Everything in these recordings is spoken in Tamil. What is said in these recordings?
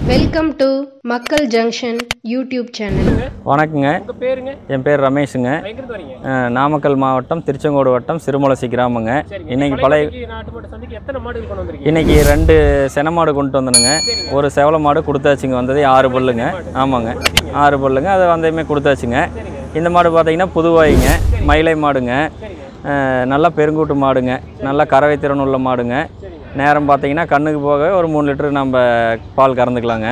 வெல்கம் டு மக்கள் ஜங்ஷன் யூடியூப் சேனல் வணக்கங்க உங்கள் பேருங்க என் பேர் ரமேஷுங்க எங்கேருந்து வரீங்க அஹ், நாமக்கல் மாவட்டம் திருச்செங்கோடு வட்டம் சிறுமலசி கிராமங்க சரிங்க இன்னைக்கு பழைய பழைய நாட்டு மாட்டு சந்தைக்கு எத்தனை மாடுகள் கொண்டு வந்திருக்கீங்க இன்னைக்கு ரெண்டு சென மாடு கொண்டு வந்தனுங்க ஒரு செவல மாடு கொடுத்தாச்சுங்க வந்தது ஆறு பல்லுங்க ஆமாங்க ஆறு பல்லுங்க அதை வந்ததுமே கொடுத்தாச்சுங்க இந்த மாடு பார்த்தீங்கன்னா புதுவாய்ங்க மயிலை மாடுங்க அஹ், நல்லா பெருங்கூட்டு மாடுங்க நல்லா கறவை திறன் உள்ள மாடுங்க நேரம் பார்த்தீங்கன்னா கண்ணுக்கு போக ஒரு மூணு லிட்டர் நம்ம பால் கறந்துக்கலாங்க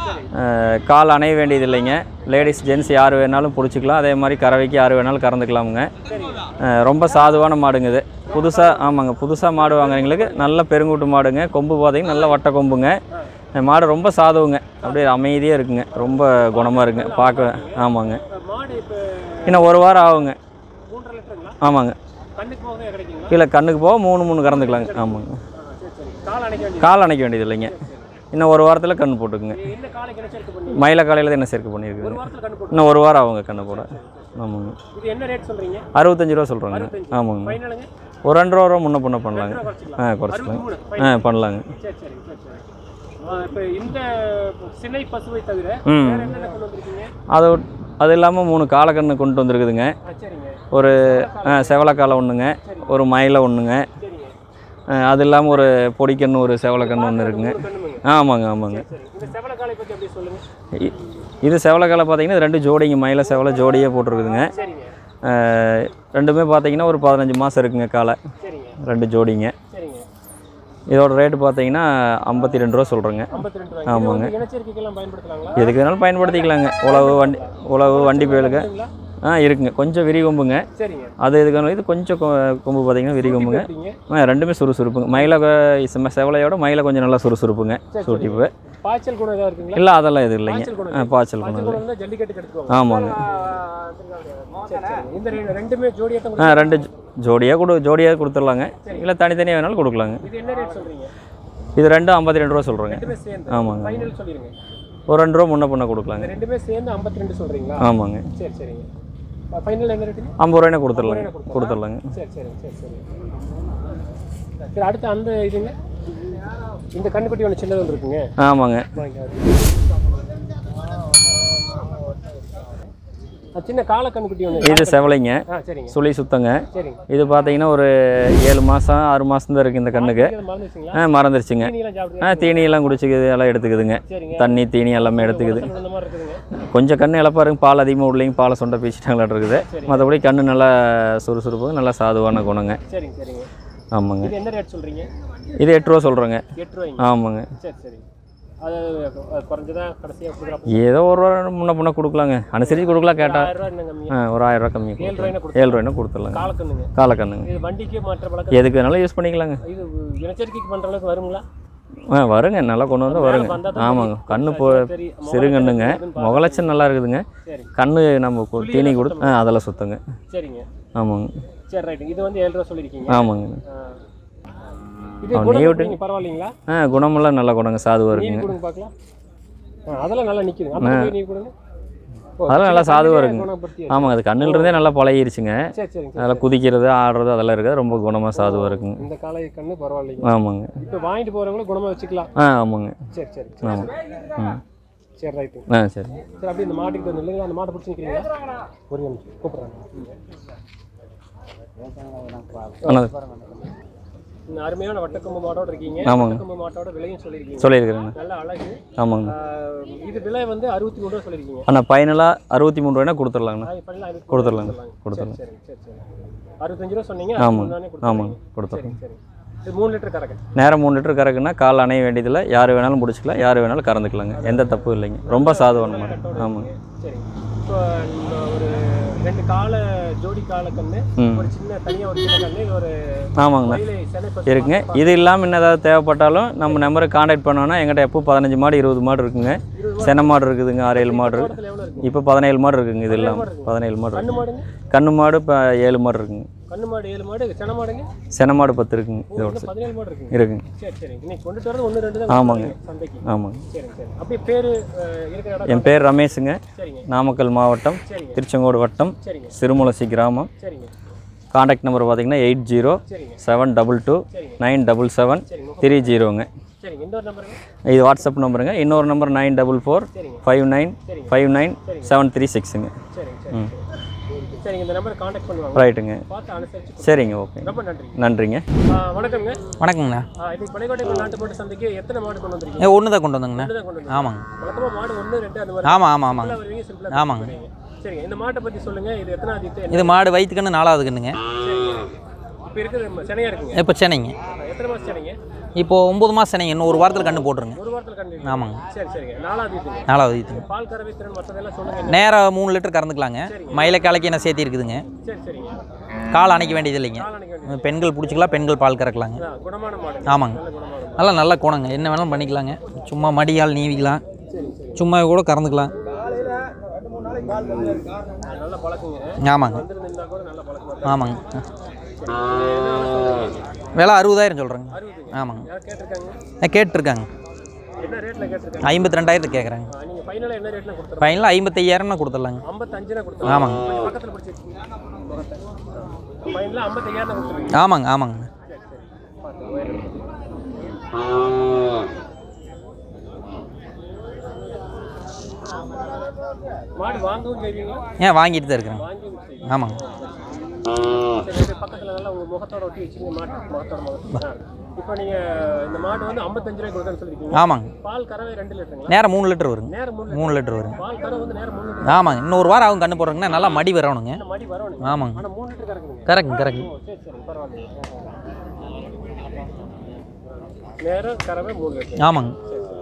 அஹ், கால் அணைய வேண்டியது இல்லைங்க லேடிஸ் ஜென்ஸ் யார் வேணாலும் பிடிச்சிக்கலாம் அதே மாதிரி கறவைக்கு யார் வேணாலும் கறந்துக்கலாமுங்க அஹ், ரொம்ப சாதுவான மாடுங்க இது புதுசாக ஆமாங்க புதுசாக மாடு வாங்குறவங்களுக்கு நல்ல பெருங்கூட்டு மாடுங்க கொம்பு பார்த்தீங்கன்னா நல்ல வட்ட கொம்புங்க இந்த மாடு ரொம்ப சாதுவுங்க அப்படியே அமைதியாக இருக்குங்க ரொம்ப குணமாக இருக்குங்க பார்க்க ஆமாங்க மாடு இப்போ இன்னும் ஒரு வாரம் ஆகுங்க மூன்றரை லிட்டருங்களா ஆமாங்க கண்ணுக்கு போக கிடைக்குங்களா கீழே கண்ணுக்கு போக மூணு மூணு கறந்துக்கலாங்க ஆமாங்க சரி சரி கால் அணைக்க வேண்டியது கால் அணைக்க வேண்டியது இல்லைங்க இன்னும் ஒரு வாரத்தில் கண்ணு போட்டுக்குங்க என்ன காலைக்கு என்ன சேர்த்து பண்ணி மயில காலையில் தான் என்ன சேர்க்கை ஒரு பண்ணியிருக்குங்க வாரத்தில் கண்ணு போட்டு இன்னும் ஒரு வாரம் ஆகுங்க கண்ணு போட ஆமாங்க இது என்ன ரேட் சொல்கிறீங்க அறுபத்தஞ்சு ரூபா சொல்கிறாங்க ஆமாங்க ஃபைனலுங்க ஒரு ரெண்டு ரூபா ரூபா முன்ன பண்ண பண்ணலாங்க குறைச்சிக்கலாம் ஆ குறைச்சிக்கலாங்க மூணு ஆ பண்ணலாங்க சரி சரி சரி சரி இப்போ இந்த சினை பசுவை தவிர ம். வேற என்னென்ன கொண்டு வந்திருக்கீங்க அது அது இல்லாமல் மூணு காலக்கண்ணு கொண்டு வந்திருக்குதுங்க ஆ சரிங்க ஒரு ஆ, செவலக்காலை ஒன்றுங்க ஒரு மயிலை ஒன்றுங்க சரிங்க ஆ, அது இல்லாமல் ஒரு பொடிக்கண்ணு ஒரு செவலக்கண்ணு ஒன்று இருக்குங்க கண்ணுமுங்க ஆமாங்க ஆமாங்க சரி இந்த செவல காலை பற்றி அப்படியே சொல்லுங்க இ- இது செவலக்காலை பார்த்தீங்கன்னா இது ரெண்டு ஜோடிங்க மயிலை செவலை ஜோடியே போட்டிருக்குதுங்க சரிங்க ஆ, ரெண்டுமே பார்த்தீங்கன்னா ஒரு பதினஞ்சு மாதம் இருக்குங்க காலை சரிங்க ரெண்டு ஜோடிங்க சரிங்க இதோட ரேட்டு பார்த்தீங்கன்னா ஐம்பத்தி ரெண்டு ரூபா சொல்கிறேங்க ஐம்பத்தி ரெண்டு ரூபாய் ஆமாங்க. இனச்சேர்க்கைக்கெல்லாம் பயன்படுத்தலாங்களா எதுக்கு வேணாலும் பயன்படுத்திக்கலாங்க உழவு வண்டி உழவு வண்டி பேலுங்க சரிங்களா? ஆ இருக்குங்க கொஞ்சம் விரி கொம்புங்க சரிங்க அது எதுக்கான இது கொஞ்சம் கொ- கொம்பு பார்த்தீங்கன்னா விரி கொம்புங்க எப்படிங்க ஆ ரெண்டுமே சுறுசுறுப்புங்க மயில கொ- செம்ம செவலையோட மயில கொஞ்சம் நல்லா சுறுசுறுப்புங்க சூட்டிப்பு பாய்ச்சல் குணம் ஏதாவது இருக்குங்களா இல்லை அதெல்லாம் எதுவும் இல்லைங்க பாய்ச்சல் குணம் ஆ பாய்ச்சல் பாய்ச்சல் குணம் குணம் இருந்தால் ஜல்லிக்கட்டு எடுத்துக்கோங்க ஆமாங்க சரி சரி இந்த ரெண்டு- ரெண்டுமே ஜோடியாக தான் ஆ ரெண்டு ஜோடியாக கொடு ஜோடியாக கொடுத்துடலாங்க இல்லை தனித்தனியாக வேணாலும் கொடுக்கலாங்க இது என்ன ரேட் சொல்றீங்க இது ரெண்டும் ஐம்பத்தி ரெண்டு ரூபா சொல்கிறேங்க ரெண்டுமே சேர்ந்து ஆமாங்க ஃபைனல் சொல்லிருங்க ஒரு ரெண்டு ரூபா முன்ன பண்ண கொடுக்கலாங்க இந்த ரெண்டுமே சேர்ந்து 52 ரெண்டு சொல்றீங்களா ஆமாங்க சரி சரிங்க ஃபைனல் என்ன ரேட்டுங்க ஐம்பது ரூபாய்னா கொடுத்துடலாங்க கொடுத்துடலாங்க சரி சரி சரி சரி சரி அடுத்து அந்த இதுங்க இந்த கண்ணுக்குட்டி ஒன்று சின்னது ஒன்று இருக்குங்க ஆமாங்க அது சின்ன கால கண்ணுக்குட்டி ஒன்று இது செவலைங்க ஆ சரிங்க சுழி சுத்தங்க சரிங்க இது பார்த்தீங்கன்னா ஒரு ஏழு மாதம் ஆறு மாதம் தான் இருக்குது இந்த கண்ணுக்கு இது மறந்து வச்சுங்களா ஆ மறந்துருச்சுங்க தீனியெல்லாம் சாப்பிடுங்க ஆ தீனியெல்லாம் குடிச்சிக்குது எல்லாம் எடுத்துக்குதுங்க சரிங்க தண்ணி தீனி எல்லாமே எடுத்துக்குது இந்த மாதிரி இருக்குதுங்க கொஞ்சம் கண்ணு இழப்பாருங்க பால் அதிகமாக உள்ளைங்க பாலை சொண்டை பீச்சிட்டாங்களாட்டு இருக்குது மற்றபடி கண்ணு நல்லா சுறுசுறுப்பு நல்லா சாதுவான குணங்க சரிங்க சரிங்க ஆமாங்க இது என்ன ரேட் சொல்றீங்க இது எட்டு ரூபா சொல்கிறேங்க எட்டு ரூபாய்ங்க ஆமாங்க சரி சரி அது அது குறைஞ்சதா கடைசியாக கொடுக்குறப்ப ஏதோ ஒரு ரூபா முன்ன பின்ன கொடுக்கலாங்க அனுசரித்து கொடுக்கலாம் கேட்டால் ஆயிரம் ரூபாய் என்ன கம்மி ஆ ஒரு ஆயிரம் ரூபா கம்மி ஏழு ரூபாய்னா கொடுத்து ஏழு ரூபாய்னா கொடுத்துடலாங்க காலக்கண்ணுங்க காலக்கண்ணுங்க இது வண்டிக்கு மாற்ற பழக்கம் எதுக்கு வேணாலும் யூஸ் பண்ணிக்கலாங்க இது இனச்சரிக்கைக்கு பண்ற அளவுக்கு வருங்களா ஆ வருங்க நல்லா கொண்டு வந்தால் வருங்க வந்தா தான் ஆமாங்க கண்ணு போ சரி சிறுகண்ணுங்க முகலட்சம் நல்லா இருக்குதுங்க சரி கண்ணு நம்ம கு- தீனி கொடு ஆ அதெல்லாம் சுத்தங்க சரிங்க ஆமாங்க சரி ரைட் இது வந்து ஏழு ரூபா சொல்லியிருக்கீங்க ஆமாங்க ஆ. இது குணம் எப்படிங்க? பரவாயில்லைங்களா ஆ குணமெல்லாம் நல்ல குணங்க சாதுவாக நீர் இருக்குங்க கொடுங்க பார்க்கலாம் ஆ, அதெல்லாம் நல்லா நிக்குது அந்த பக்கம் நீர் கொடுங்க ஓ, அதெல்லாம் நல்லா சாதுவாக இருக்குங்க குணப்படுத்தி ஆமாங்க அது கண்ணுல இருந்தே நல்லா பழகிருச்சுங்க சரி சரிங்க அதெல்லாம் குதிக்கிறது ஆடுறது அதெல்லாம் இருக்குது ரொம்ப குணமாக சாதுவாக இருக்குங்க இந்த காலை கண்ணு பரவாயில்லைங்க ஆமாங்க இப்போ வாங்கிட்டு போறவங்களும் குணமா வச்சுக்கலாம் ஆ ஆமாங்க சரி சரி சரி ஆமாம் ம் சரி ரைட்டு ஆ சரி சரி அப்படியே இந்த மாட்டுக்கு வந்து இல்லைங்களா அந்த மாட்டை பிடிச்சி நிற்கிறீங்களா ஒரு நிமிஷம் கூப்பிட்றாங்க அண்ணா இந்த அருமையான வட்டக்கொம்பு மாட்டோட இருக்கீங்க ஆமாங்க. வட்டக்கொம்பு மாட்டோட விலையும் சொல்லியிருக்கீங்க சொல்லியிருக்கிறேங்க நல்ல அழகு ஆமாங்க ஆஹ் இது விலை வந்து அறுபத்தி மூணு ரூபா சொல்லியிருக்கீங்க அண்ணா ஃபைனலாக அறுபத்தி மூணு ரூபாய்னா கொடுத்துடலாங்கண்ணா ஆ, இப்ப எல்லாம் அறுபத்தி மூணு கொடுத்துடலாங்க ரூபா கொடுத்துடலாம் சரி சரி சரி அறுபத்தஞ்சு ரூபா சொன்னீங்க ஆமாங்க. அறுபத்தி மூணு ஆமாங்க சரி கொடுத்துடலாம் சரி இது மூணு லிட்டர் கறக்க நேரம் மூணு லிட்டர் கறக்குன்னா கால் அணைய வேண்டியதில்லை யார் வேணாலும் பிடிச்சிக்கலாம் யார் வேணாலும் கறந்துக்கலாங்க எந்த தப்பும் இல்லைங்க ரொம்ப சாதுவான மாடு ஆமாங்க சரி இப்போ இந்த ஒரு ரெண்டு கால ஜோடி கால கண்ணு ம். ஒரு சின்ன தனியா ஒரு சின்ன கண்ணு இது ஒரு ஆமாங்கண்ணா மயிலை செனை பசு இருக்குங்க இது இல்லாமல் இன்னும் ஏதாவது தேவைப்பட்டாலும் நம்ம நம்பருக்கு காண்டாக்ட் பண்ணோன்னா எங்கிட்ட எப்போ பதினஞ்சு மாடு இருபது மாடு இருக்குங்க சென மாடு இருக்குதுங்க ஆறு ஏழு மாடு இருக்கு மாதத்துல எவ்வளோ இருக்கு இப்போ பதினேழு மாடு இருக்குங்க இது இல்லாமல் பதினேழு மாடு கண்ணு இருக்கு மாடுங்க கண்ணு மாடு இப்போ ஏழு மாடு இருக்குங்க கண்ணு மாடு ஏழு மாடு சென மாடுங்க சென மாடு பத்து இருக்குங்க இதோட இன்னும் பதினேழு மாடு இருக்குங்க இருக்குங்க சரி சரி இன்னைக்கு கொண்டுட்டு வரது ஒன்று ரெண்டு தான் ஆமாங்க. கொண்டு வரீங்க சந்தைக்கு ஆமாங்க சரி சரி அப்படியே பேர் இருக்கிற இடம் என் பேர் ரமேஷுங்க சரிங்க நாமக்கல் மாவட்டம் சரிங்க திருச்செங்கோடு வட்டம் சரிங்க சிறுமுலசி கிராமம் சரிங்க காண்டாக்ட் நம்பர் பார்த்தீங்கன்னா எயிட் ஜீரோ சரிங்க செவன் டபுள் டூ சரிங்க நைன் டபுள் செவன் சரிங்க த்ரீ ஜீரோங்க சரிங்க இன்னொரு நம்பருங்க இது வாட்ஸ்அப் நம்பருங்க இன்னொரு number nine double four five nine five nine seven three சிக்ஸுங்க சரிங்க சரிங்க சரிங்க இந்த நம்பரை காண்டாக்ட் பண்ணுவாங்க ரைட்டுங்க பார்த்து அனுசரிச்சு சரிங்க ஓகே ரொம்ப நன்றி நன்றிங்க ஆ, வணக்கம்ங்க வணக்கங்கண்ணா ஆ, இன்னைக்கு பழையக்கோட்டை நாட்டு மாட்டு சந்தைக்கு எத்தனை மாடு கொண்டு வந்திருக்கீங்க ஏ ஒன்று தான் கொண்டு வந்தேங்கண்ணா தான் கொண்டு வந்தீங்க ஆமாங்க வழக்கமாக மாடு ஒன்று ரெண்டு அந்த மாதிரி ஆமாம் ஆமாம் ஆமாங்க சிம்பிளா வருவீங்க சிம்பிளா ஆமாங்க. வருவீங்க. சரிங்க இந்த மாட்டை பற்றி சொல்லுங்க இது எத்தனை ஆதித்து இது மாடு வயிற்றுக்கண்ணு நாலாவது கண்ணுங்க இப்போ இருக்குது செனையா இருக்குங்க இப்போ சென்னைங்க எத்தனை மாதம் செனைங்க இப்போ ஒம்பது மாதம் சென்னைங்க இன்னும் ஒரு வாரத்தில் கண்ணு போட்டுருங்க ஒரு வாரத்தில் கண்டு ஆமாங்க சரி சரிங்க நாலாவது இதுங்க நாலாவது வயிற்றுங்க பால் கறவை திறன் மற்றதெல்லாம் சொல்லுங்க நேராக மூணு லிட்டர் கறந்துக்கலாங்க மயிலை காலைக்கு என்ன சேர்த்தி இருக்குதுங்க சரி சரிங்க கால் அணைக்க வேண்டியது இல்லைங்க கால் அணைக்க வேண்டியது பெண்கள் பிடிச்சிக்கலாம் பெண்கள் பால் கறக்கலாங்க ஆ, குணமான மாடு ஆமாங்க நல்ல குணமான மாடு நல்லா நல்ல குணங்க என்ன வேணாலும் பண்ணிக்கலாங்க சும்மா மடியால் நீவிக்கலாம் சும்மா கூட கறந்துக்கலாம் ஆ, நல்ல பழக்கங்க ஆமாங்க வந்திருந்தா கூட நல்ல பழக்கமா ஆமாங்க இருக்கு விலை அறுபதாயிரம் சொல்கிறேங்க ஆமாங்க யார் கேட்டிருக்காங்க நான் கேட்டிருக்காங்க என்ன ரேட்டில் கேட்டிருக்காங்க ஐம்பத்தி ரெண்டாயிரத்து கேட்குறாங்க ஆ, நீங்க ஃபைனலாக என்ன ரேட்டில் கொடுத்துருங்க ஃபைனலாக ஐம்பத்தையாயிரம்னா கொடுத்துடலாங்க ஐம்பத்தஞ்சுனா கொடுத்துருங்க ஆமாங்க. கொஞ்சம் பக்கத்தில் பிடிச்சிருக்கீங்க ஃபைனலாக ஐம்பத்தையாயிரம் கொடுத்துருவீங்க ஆமாங்க ஆமாங்க மாடு வாங்கவும் செய்வீங்களா ஏன் வாங்கிட்டு தான் இருக்கிறேங்க வாங்கியும் செய்வீங்க ஆமாங்க சரி இது பக்கத்தில் நல்லா உங்கள் முகத்தோட ஒட்டி வச்சுங்க மாட்டு மாட்டோட முகத்தோட இப்போ நீங்கள் இந்த மாடு வந்து ஐம்பத்தஞ்சு ரூபாய் கொடுக்குறேன்னு சொல்லியிருக்கீங்க ஆமாங்க பால் கறவை ரெண்டு லிட்டருங்களா நேரம் மூணு லிட்டர் வருங்க நேரம் மூணு மூணு லிட்டர் வருங்க பால் கறவை வந்து நேரம் மூணு லிட்டர் ஆமாங்க இன்னொரு வாரம் ஆகும் கண்ணு போடுறேங்கன்னா நல்லா மடி வரணுங்க இந்த மடி வரணும் ஆமாங்க ஆனால் மூணு லிட்டர் கறக்குதுங்க கரெக்ட் கரெக்ட் ஓ சரி சரி பரவாயில்ல நேரம் கறவை மூணு லிட்டர் ஆமாங்க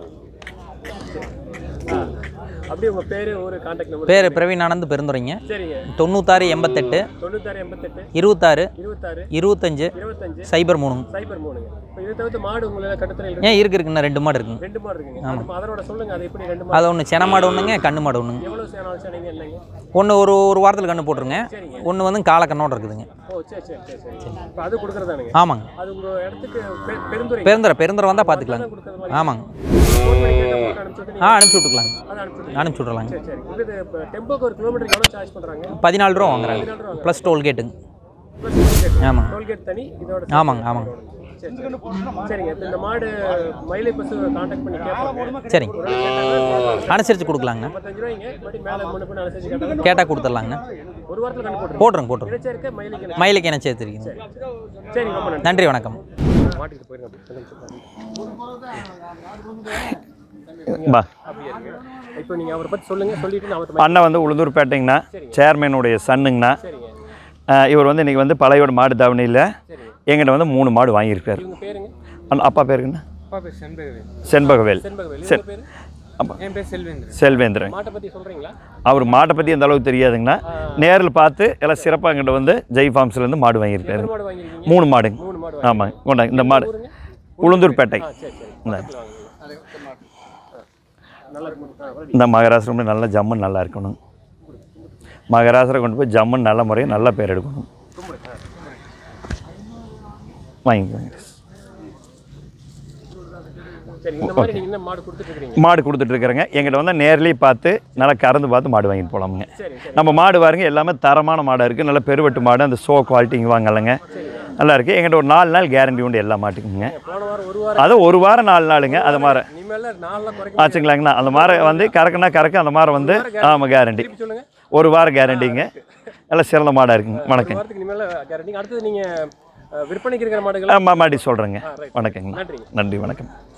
ஆ. அப்படியே உங்கள் பேர் ஒரு கான்டாக்ட் நம்பர் பேர் பிரவீன் ஆனந்த் பெருந்துரைங்க சரிங்க தொண்ணூத்தாறு எண்பத்தெட்டு தொண்ணூத்தாறு எண்பத்தெட்டு இருபத்தாறு இருபத்தாறு இருபத்தஞ்சு இருபத்தஞ்சு சைபர் மூணுங்க சைபர் மூணுங்க இப்போ இதை தவிர்த்து மாடு உங்களை கட்டத்தில் இருக்கு ஏன் இருக்கு இருக்குண்ணா ரெண்டு மாடு இருக்குங்க ரெண்டு மாடு இருக்குங்க அது அதோட சொல்லுங்க அது எப்படி ரெண்டு மாடு அது ஒன்று சென மாடு ஒன்றுங்க கண்ணு மாடு ஒன்றுங்க எவ்வளோ சேனாலும் சேனைங்க இல்லைங்க ஒன்று ஒரு ஒரு வாரத்தில் கண்ணு போட்டுருங்க ஒன்று வந்து காலை கண்ணோட இருக்குதுங்க ஓ சரி சரி சரி சரி இப்போ அது கொடுக்குறதானுங்க ஆமாங்க அது உங்கள் இடத்துக்கு பெ- பெருந்துறை பெருந்துரை பெருந்துரை வந்தால் பார்த்துக்கலாங்க கொடுக்குறது மாதிரி ஆமாங்க ஃபோன் பண்ணி கேட்டால் போட்டு அனுப்பிச்சு ஆ அனுப்பிச்சி விட்டுக்கலாங்க அதை அனுப்பிச்சு அனுப்பிச்சி விட்றலாங்க சரி சரி இது இப்போ டெம்போக்கு ஒரு கிலோமீட்டருக்கு எவ்வளோ சார்ஜ் பண்ணுறாங்க பதினாலு ரூபா வாங்குறாங்க ப்ளஸ் டோல்கேட்டுங்க ப்ளஸ் டோல்கேட் ஆமாங்க டோல்கேட் தனி இதோட ஆமாங்க ஆமாங்க சரி சரி சரிங்க இப்போ இந்த மாடு மயிலை பஸ் கான்டாக்ட் பண்ணி கேட்பாங்க சரிங்க அனுசரித்து கொடுக்கலாங்கண்ணா ஐம்பத்தஞ்சு ரூபாய்ங்க மறுபடியும் மேலே முன்ன பின்ன அனுசரிச்சு கேட்டாங்க கேட்டால் கொடுத்துடலாங்கண்ணா ஒரு வாரத்தில் கணக்கு போட்டுருங்க போட்டுருங்க போட்டுருங்க கிடைச்சா இருக்க மயிலுக்கு மயிலுக்கு என்ன சேர்த்துருக்கீங்க சரி ரொம்ப நன்றி நன்றி வணக்கம் மாட்டுக்கு போயிருங்க பா அப்படியே இருக்கு இப்போ நீங்கள் அவரை பற்றி சொல்லுங்க சொல்லிட்டு நான் அவர்கிட்ட அண்ணன் வந்து உளுந்தூர்பேட்டைங்கண்ணா சேர்மேனுடைய சன்னுங்கண்ணா சரிங்க அஹ் இவர் வந்து இன்றைக்கி வந்து பழையோட மாடு தாவணியில் எங்கிட்ட வந்து மூணு மாடு வாங்கியிருக்காரு இவங்க பேருங்க அண்ணா அப்பா பேருங்கண்ணா அப்பா பேர் செண்பகவேல் செண்பகவேல் செண்பகவேல் சரி. இவங்க பேர் அப்பா என் பேர் செல்வேந்திரன் செல்வேந்திரன் மாட்டை பற்றி சொல்கிறீங்களா அவர் மாட்டை பற்றி எந்த அளவுக்கு தெரியாதுங்கண்ணா நேரில் பார்த்து எல்லாம் சிறப்பாக எங்கிட்ட வந்து ஜெய் ஃபார்ம்ஸ்லேருந்து மாடு வாங்கியிருக்காரு மாடு வாங்கியிருக்கீங்க மூணு மாடுங்க மூணு மாடு ஆமாங்க கொண்டாங்க இந்த மாடு உளுந்தூர்பேட்டை ஆ சரி சரி இந்த பக்கத்துல வாங்குங்க. நல்லா இருக்கும் ஆ, ready. இந்த மகராசிரம் நல்ல ஜம்முன்னு நல்லா இருக்கணும் மகராசிரம் கொண்டு போய் ஜம்முன்னு நல்ல முறையாக நல்ல பேர் எடுக்கணும் வாங்கிக்கோங்க சரி இந்த மாதிரி நீங்கள் என்ன மாடு கொடுத்துட்டு இருக்கிறீங்க மாடு கொடுத்துட்ருக்குறேங்க எங்கிட்ட வந்து நேர்லேயே பார்த்து நல்லா கறந்து பார்த்து மாடு வாங்கிட்டு போகலாமுங்க சரி சரி நம்ம மாடு பாருங்க எல்லாமே தரமான மாடாக இருக்குது நல்ல பெருவெட்டு மாடு அந்த ஷோ குவாலிட்டிங்க வாங்கலைங்க நல்லா இருக்குது எங்கிட்ட ஒரு நாலு நாள் கேரண்டி உண்டு எல்லா மாட்டுக்குங்க போன வாரம் ஒரு வாரம் அது ஒரு வாரம் நாலு நாளுங்க அது மாதிரி இனிமேல் நாளில் குறைக்க ஆச்சுங்களாங்கண்ணா அந்த மாதிரி வந்து கறக்குனா கறக்க அந்த மாதிரி வந்து ஆமாம் கேரண்டி திருப்பி சொல்லுங்க ஒரு வாரம் கேரண்டிங்க நல்லா சிறந்த மாடாக இருக்குங்க ஒரு வணக்கங்க வாரத்துக்கு இனிமேல் கேரண்டி அடுத்தது நீங்கள் விற்பனைக்கு இருக்கிற மாடுகள் ஆமாம் மாடி சொல்கிறேங்க வணக்கங்க நன்றிங்க நன்றி வணக்கம்